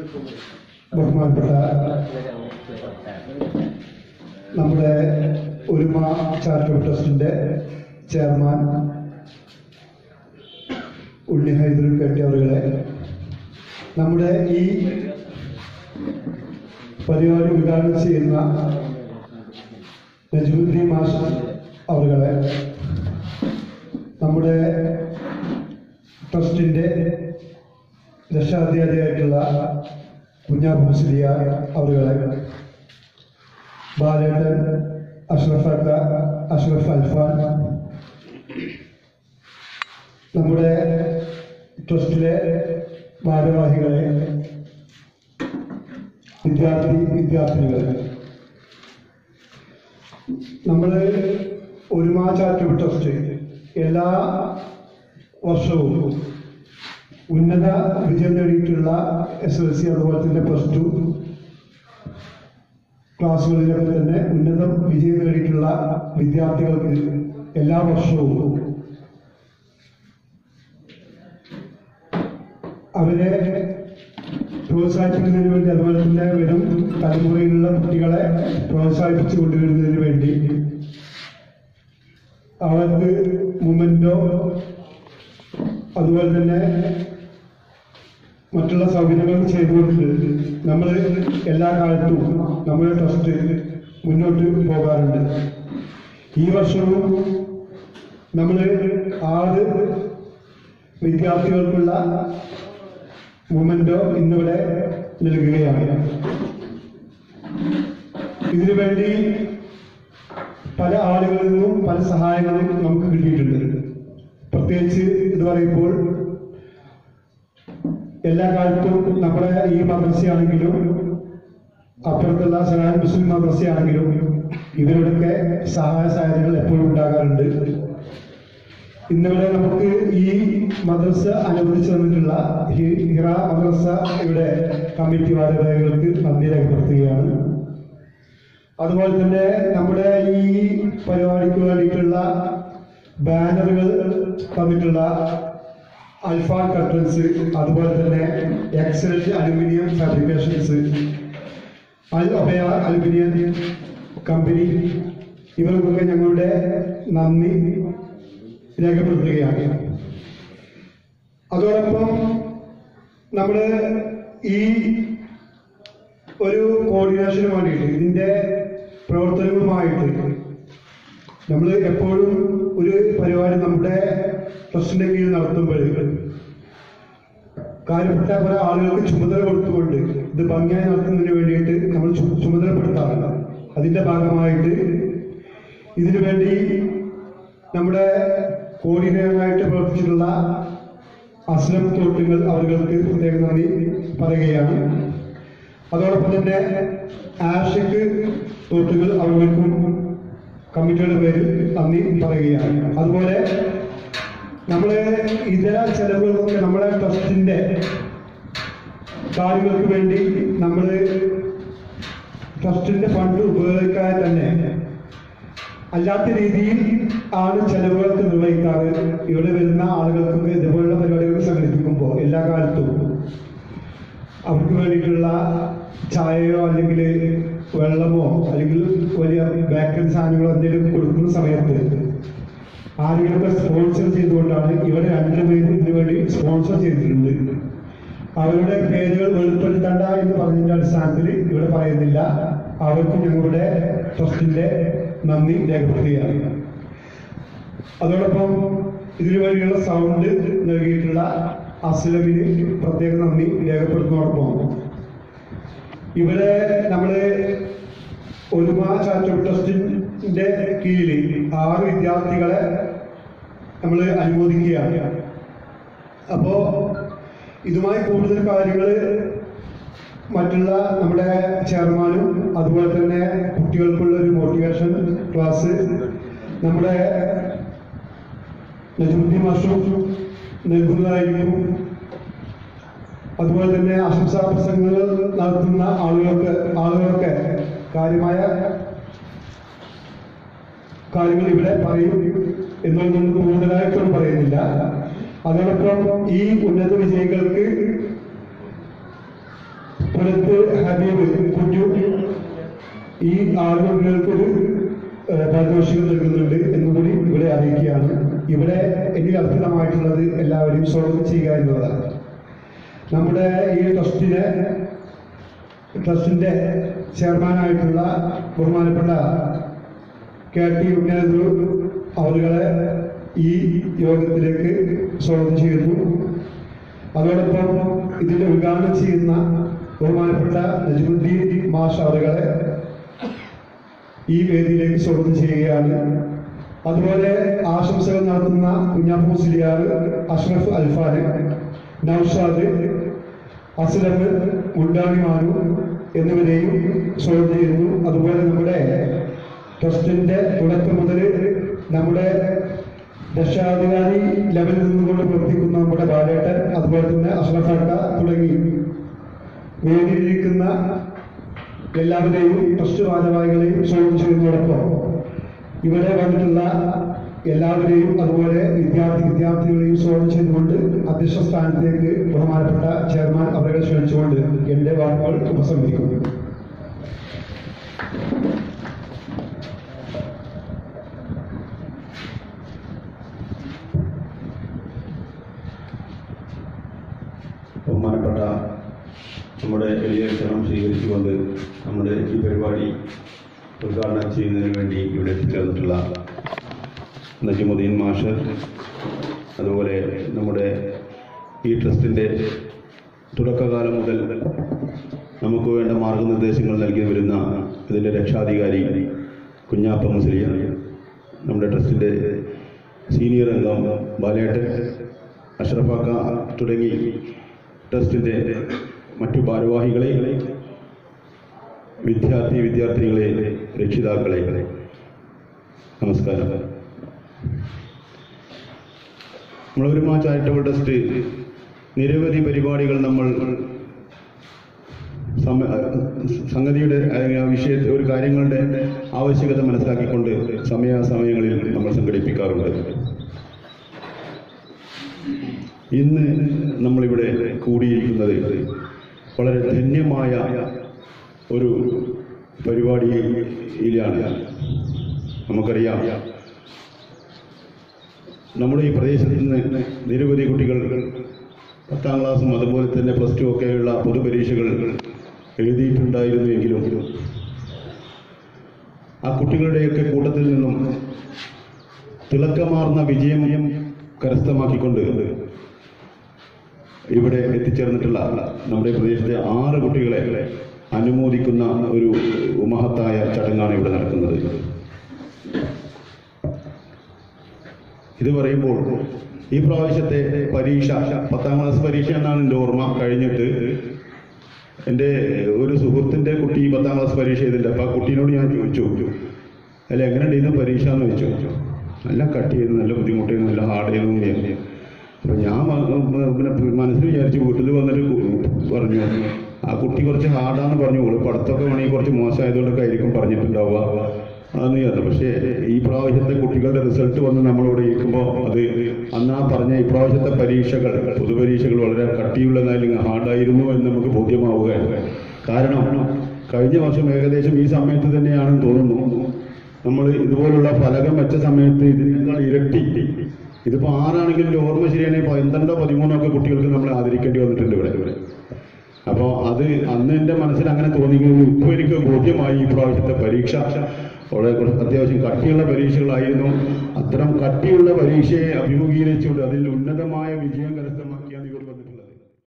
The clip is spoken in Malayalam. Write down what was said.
ബഹുമാനപ്പെട്ട നമ്മുടെ ഒരുമ ചാരിറ്റബിൾ ട്രസ്റ്റിന്റെ ചെയർമാൻ ഉണ്ണി ഹൈദർ കെട്ടി അവരുകളെ നമ്മുടെ ഈ പരിപാടി ഉദ്ഘാടനം ചെയ്യുന്ന നജുദ്ദീൻ മാഷ് അവരുകളെ നമ്മുടെ ട്രസ്റ്റിന്റെ രക്ഷാധികാരിയായിട്ടുള്ള കുഞ്ഞാബ് മുസ്ലിയ അവരുകളെ ബാലേട്ടൻ അഷ്റഫ് അക്ക അഷ്റഫ് അൽഫാൻ നമ്മുടെ ട്രസ്റ്റിലെ ഭാരവാഹികളെ വിദ്യാർത്ഥി വിദ്യാർത്ഥിനികൾ നമ്മൾ ഒരുമാ ചാരിറ്റബിൾ ട്രസ്റ്റ് എല്ലാ വർഷവും ഉന്നത വിജയം നേടിയിട്ടുള്ള എസ് എൽ സി അതുപോലെ തന്നെ പ്ലസ് ടു ക്ലാസ്സുകളിലൊക്കെ തന്നെ ഉന്നത വിജയം നേടിയിട്ടുള്ള വിദ്യാർത്ഥികൾക്ക് എല്ലാ വർഷവും അവരെ പ്രോത്സാഹിപ്പിക്കുന്നതിന് വേണ്ടി അതുപോലെ തന്നെ വരും തലമുറയിലുള്ള കുട്ടികളെ പ്രോത്സാഹിപ്പിച്ചു കൊണ്ടുവരുന്നതിന് വേണ്ടി അവർക്ക് മൊമെന്റോ അതുപോലെ തന്നെ മറ്റുള്ള സൗകര്യങ്ങൾ ചെയ്തുകൊണ്ട് നമ്മൾ എല്ലാ കാലത്തും നമ്മുടെ ട്രസ്റ്റ് മുന്നോട്ട് പോകാറുണ്ട് ഈ വർഷവും നമ്മൾ ആറ് വിദ്യാർത്ഥികൾക്കുള്ള മൊമെന്റോ ഇന്നിവിടെ നൽകുകയാണ് ഇതിനു വേണ്ടി പല ആളുകളിൽ നിന്നും പല സഹായങ്ങളും നമുക്ക് കിട്ടിയിട്ടുണ്ട് പ്രത്യേകിച്ച് ഇത് പറയുമ്പോൾ എല്ലാ കാലത്തും നമ്മുടെ ഈ മദ്രസയാണെങ്കിലും അപ്പുറത്തുള്ള സലാൻ മുസ്ലിം മദ്രസയാണെങ്കിലും ഇവരുടെയൊക്കെ സഹായ സഹായങ്ങൾ എപ്പോഴും ഉണ്ടാകാറുണ്ട് ഇന്നിവിടെ നമുക്ക് ഈ മദ്രസ അനുവദിച്ചു തന്നിട്ടുള്ള ഹി- ഹിറ മദ്രസയുടെ കമ്മിറ്റി ഭാരവാഹികൾക്ക് നന്ദി രേഖപ്പെടുത്തുകയാണ് അതുപോലെ തന്നെ നമ്മുടെ ഈ പരിപാടിക്ക് വേണ്ടിയിട്ടുള്ള ബാനറുകൾ തന്നിട്ടുള്ള അൽഫ കർട്ടൻസ് അതുപോലെ തന്നെ excellent aluminium fabrications Al Obaya aluminium company ഇവർക്കൊക്കെ ഞങ്ങളുടെ നന്ദി രേഖപ്പെടുത്തുകയാണ് അതോടൊപ്പം നമ്മൾ ഈ ഒരു കോർഡിനേഷന് വേണ്ടിയിട്ട് ഇതിന്റെ പ്രവർത്തനങ്ങളുമായിട്ട് നമ്മൾ എപ്പോഴും ഒരു പരിപാടി നമ്മുടെ ട്രസ്റ്റിന്റെ കീഴിൽ നടത്തുമ്പോൾ കാര്യപ്പെട്ട കുറെ ആളുകൾക്ക് ചുമതല കൊടുത്തുകൊണ്ട് ഇത് ഭംഗിയായി നടത്തുന്നതിന് വേണ്ടിയിട്ട് നമ്മൾ ചു- ചുമതലപ്പെടുത്താറുണ്ട് അതിന്റെ ഭാഗമായിട്ട് ഇതിനു വേണ്ടി നമ്മുടെ കോർഡിനേറ്ററായിട്ട് പ്രവർത്തിച്ചിട്ടുള്ള അസ്ലം തോട്ടുകൾ അവർക്ക് പ്രത്യേക നന്ദി പറയുകയാണ് അതോടൊപ്പം തന്നെ ആഷയ്ക്ക് തോട്ടുകൾ അവർക്കും കമ്മിറ്റിയുടെ പേരിൽ നന്ദി പറയുകയാണ് അതുപോലെ നമ്മളെ ഇതര ചെലവുകളൊക്കെ നമ്മുടെ ട്രസ്റ്റിന്റെ കാര്യങ്ങൾക്ക് വേണ്ടി നമ്മൾ ട്രസ്റ്റിന്റെ ഫണ്ട് ഉപയോഗിക്കാതെ തന്നെ അല്ലാത്ത രീതിയിൽ ആണ് ചെലവുകൾക്ക് നിർവഹിക്കാറ് ഇവിടെ വരുന്ന ആളുകൾക്ക് ഇതുപോലുള്ള പരിപാടികൾ സംഘടിപ്പിക്കുമ്പോൾ എല്ലാ കാലത്തും അവർക്ക് വേണ്ടിയിട്ടുള്ള ചായയോ അല്ലെങ്കിൽ വെള്ളമോ അല്ലെങ്കിൽ വലിയ ബേക്കറി സാധനങ്ങളോ എന്തെങ്കിലും കൊടുക്കുന്ന സമയത്ത് ആരെങ്കിലുമൊക്കെ സ്പോൺസർ ചെയ്തുകൊണ്ടാണ് ഇവിടെ രണ്ടു പേര് ഇതിനു വേണ്ടി സ്പോൺസർ ചെയ്തിട്ടുണ്ട് അവരുടെ പേരുകൾ വെളിപ്പെടുത്തണ്ട എന്ന് പറഞ്ഞതിന്റെ അടിസ്ഥാനത്തിൽ ഇവിടെ പറയുന്നില്ല അവർക്കും ഞങ്ങളുടെ ട്രസ്റ്റിന്റെ നന്ദി രേഖപ്പെടുത്തുകയാണ് അതോടൊപ്പം ഇതിനു വേണ്ടിയുള്ള സൗണ്ട് നൽകിയിട്ടുള്ള അസ്ലമിന് പ്രത്യേക നന്ദി രേഖപ്പെടുത്തുന്നതോടൊപ്പം ഇവിടെ നമ്മള് ഒരുമ ചാരിറ്റബിൾ ട്രസ്റ്റിന്റെ കീഴിൽ ആറ് വിദ്യാർത്ഥികളെ നമ്മൾ അനുമോദിക്കുകയാണ് അപ്പോ ഇതുമായി കൂടുതൽ കാര്യങ്ങൾ മറ്റുള്ള നമ്മുടെ ചെയർമാനും അതുപോലെ തന്നെ കുട്ടികൾക്കുള്ള ഒരു മോട്ടിവേഷൻ ക്ലാസ് നമ്മുടെ നജുദ്ദീൻ മാഷും നൽകുന്നതായിരിക്കും അതുപോലെ തന്നെ ആശംസാ പ്രസംഗങ്ങൾ നടത്തുന്ന ആളുകൾക്ക് ആളുകൾക്ക് കാര്യമായ കാര്യങ്ങൾ ഇവിടെ പറയും എന്നൊന്നും കൂടുതലായിട്ടൊന്നും പറയുന്നില്ല അതോടൊപ്പം ഈ ഉന്നത വിജയികൾക്ക് പുറത്ത് ഹബീബ് കുഞ്ഞു ഈ ആറ് കുട്ടികൾക്കൊരു ഏഹ്, പാരിതോഷികം നൽകുന്നുണ്ട് എന്നുകൂടി ഇവിടെ അറിയിക്കുകയാണ് ഇവിടെ ഇനി അർപ്പിതമായിട്ടുള്ളത് എല്ലാവരെയും സ്വാഗതം ചെയ്യുക എന്നുള്ളതാണ് നമ്മുടെ ഈ ട്രസ്റ്റിനെ ട്രസ്റ്റിന്റെ ചെയർമാനായിട്ടുള്ള ബഹുമാനപ്പെട്ട കെ ടി ഉന്നതു അവരുകളെ ഈ യോഗത്തിലേക്ക് സ്വാഗതം ചെയ്യുന്നു അതോടൊപ്പം ഇതിന്റെ ഉദ്ഘാടനം ചെയ്യുന്ന ബഹുമാനപ്പെട്ട നജമുദ്ദീൻ മാഷ് അവരുകളെ ഈ വേദിയിലേക്ക് സ്വാഗതം ചെയ്യുകയാണ് അതുപോലെ ആശംസകൾ നടത്തുന്ന കുഞ്ഞാപ്പു മുസ്ലിയാർ അഷ്റഫ് അൽഫാൻ നൌഷാദ് അസ്ലം മുണ്ടാണി മാനു എന്നിവരെയും സ്വാഗതം ചെയ്യുന്നു അതുപോലെ നമ്മുടെ ട്രസ്റ്റിന്റെ തുടക്കം മുതൽ നമ്മുടെ രക്ഷാധികാരി ലെവലിൽ നിന്നുകൊണ്ട് പ്രവർത്തിക്കുന്ന നമ്മുടെ ബാലേട്ടൻ അതുപോലെ തന്നെ അഷ്റഫാക്ക തുടങ്ങി വേദിയിലിരിക്കുന്ന എല്ലാവരെയും ട്രസ്റ്റ് ഭാരവാഹികളെയും സ്വാഗതം ചെയ്യുന്നതോടൊപ്പം ഇവിടെ വന്നിട്ടുള്ള എല്ലാവരെയും അതുപോലെ വിദ്യാർത്ഥി വിദ്യാർത്ഥികളെയും സ്വാഗതം ചെയ്തുകൊണ്ട് അധ്യക്ഷ സ്ഥാനത്തേക്ക് ബഹുമാനപ്പെട്ട ചെയർമാൻ അവരെ ക്ഷണിച്ചുകൊണ്ട് എന്റെ വാക്കുകൾ ഉപസംഹരിക്കുന്നു ബഹുമാനപ്പെട്ട നമ്മുടെ എളിയ ക്ഷണം സ്വീകരിച്ചുകൊണ്ട് നമ്മുടെ ഈ പരിപാടി ഉദ്ഘാടനം ചെയ്യുന്നതിന് വേണ്ടി ഇവിടെ എത്തിച്ചേർന്നിട്ടുള്ള നജിമുദ്ദീൻ മാഷ് അതുപോലെ നമ്മുടെ ഈ ട്രസ്റ്റിൻ്റെ തുടക്കകാലം മുതൽ നമുക്ക് വേണ്ട മാർഗനിർദ്ദേശങ്ങൾ നൽകി വരുന്ന ഇതിൻ്റെ രക്ഷാധികാരി കുഞ്ഞാപ്പ മുസ്ലിയ നമ്മുടെ ട്രസ്റ്റിൻ്റെ സീനിയർ അംഗം ബാലേട്ടൻ അഷ്റഫാക്ക തുടങ്ങി ട്രസ്റ്റിൻ്റെ മറ്റു ഭാരവാഹികളെ വിദ്യാർത്ഥി വിദ്യാർത്ഥിനികളെ രക്ഷിതാക്കളെ നമസ്കാരം നമ്മളൊരുമാ ചാരിറ്റബിൾ ട്രസ്റ്റ് നിരവധി പരിപാടികൾ നമ്മൾ സമ- സംഗതിയുടെ അല്ലെങ്കിൽ ആ വിഷയത്തെ ഒരു കാര്യങ്ങളുടെ ആവശ്യകത മനസ്സിലാക്കിക്കൊണ്ട് സമയാസമയങ്ങളിൽ നമ്മൾ സംഘടിപ്പിക്കാറുണ്ട് ഇന്ന് നമ്മളിവിടെ കൂടിയിരിക്കുന്നത് വളരെ ധന്യമായ ഒരു പരിപാടിയിലാണ് നമുക്കറിയാം നമ്മുടെ ഈ പ്രദേശത്ത് നിന്ന് നിരവധി കുട്ടികൾ പത്താം ക്ലാസ്സും അതുപോലെ തന്നെ പ്ലസ് ടു ഒക്കെയുള്ള പൊതുപരീക്ഷകൾ എഴുതിയിട്ടുണ്ടായിരുന്നു എങ്കിലും ആ കുട്ടികളുടെയൊക്കെ കൂട്ടത്തിൽ നിന്നും തിളക്കമാർന്ന വിജയം കരസ്ഥമാക്കിക്കൊണ്ട് ഇവിടെ എത്തിച്ചേർന്നിട്ടുള്ള നമ്മുടെ പ്രദേശത്തെ ആറ് കുട്ടികളെ അനുമോദിക്കുന്ന ഒരു മഹത്തായ ചടങ്ങാണ് ഇവിടെ നടക്കുന്നത് ഇത് പറയുമ്പോൾ ഈ പ്രാവശ്യത്തെ പരീക്ഷ പത്താം ക്ലാസ് പരീക്ഷ എന്നാണ് എൻ്റെ ഓർമ്മ കഴിഞ്ഞിട്ട് എൻ്റെ ഒരു സുഹൃത്തിൻ്റെ കുട്ടി പത്താം ക്ലാസ് പരീക്ഷ ചെയ്തില്ല അപ്പോൾ ആ കുട്ടീനോട് ഞാൻ ചോദിച്ചു അല്ല എങ്ങനെ ഉണ്ടായിരുന്നു പരീക്ഷ എന്ന് ചോദിച്ചു നല്ല കട്ട് ചെയ്തു നല്ല ബുദ്ധിമുട്ടായിരുന്നു നല്ല ഹാർഡ് ചെയ്തു എന്ന് പറഞ്ഞു. അപ്പൊ ഞാൻ മ- മ- പിന്നെ മനസ്സിൽ വിചാരിച്ചു വീട്ടിൽ വന്നിട്ട് കു- പറഞ്ഞു ആ കുട്ടി കുറച്ച് ഹാർഡാന്ന് പറഞ്ഞു ഓള് പഠിത്തമൊക്കെ വേണമെങ്കിൽ കുറച്ച് മോശമായതുകൊണ്ടൊക്കെ ആയിരിക്കും പറഞ്ഞിട്ടുണ്ടാവുക അതെന്ന് വിചാരിച്ചു പക്ഷേ ഈ പ്രാവശ്യത്തെ കുട്ടികളുടെ റിസൾട്ട് വന്ന് നമ്മളിവിടെ ഇരിക്കുമ്പോൾ അത് അന്ന് ആ പറഞ്ഞ ഈ പ്രാവശ്യത്തെ പരീക്ഷകൾ പൊതുപരീക്ഷകൾ വളരെ കട്ടിയുള്ളതായാലും ഹാർഡായിരുന്നു എന്ന് നമുക്ക് ബോധ്യമാവുകയാണ് കാരണം കഴിഞ്ഞ വർഷം ഏകദേശം ഈ സമയത്ത് തന്നെയാണെന്ന് തോന്നുന്നു നമ്മൾ ഇതുപോലുള്ള ഫലകം വെച്ച സമയത്ത് ഇതിനേക്കാൾ ഇരട്ടി ഇതിപ്പോ ആറാണെങ്കിലും ഒരു ഓർമ്മ ശരിയാണെങ്കിൽ പന്ത്രണ്ടോ പതിമൂന്നോ ഒക്കെ കുട്ടികൾക്ക് നമ്മൾ ആദരിക്കേണ്ടി വന്നിട്ടുണ്ട് ഇവിടെ ഇവിടെ അപ്പോൾ അത് അന്ന് എൻ്റെ മനസ്സിൽ അങ്ങനെ തോന്നിയിരുന്നു ഇപ്പോൾ എനിക്ക് ബോധ്യമായി ഈ പ്രാവശ്യത്തെ പരീക്ഷ വളരെ കുറച്ച് അത്യാവശ്യം കട്ടിയുള്ള പരീക്ഷകളായിരുന്നു അത്തരം കട്ടിയുള്ള പരീക്ഷയെ അഭിമുഖീകരിച്ചുകൊണ്ട് അതിൽ ഉന്നതമായ വിജയം കരസ്ഥമാക്കാൻ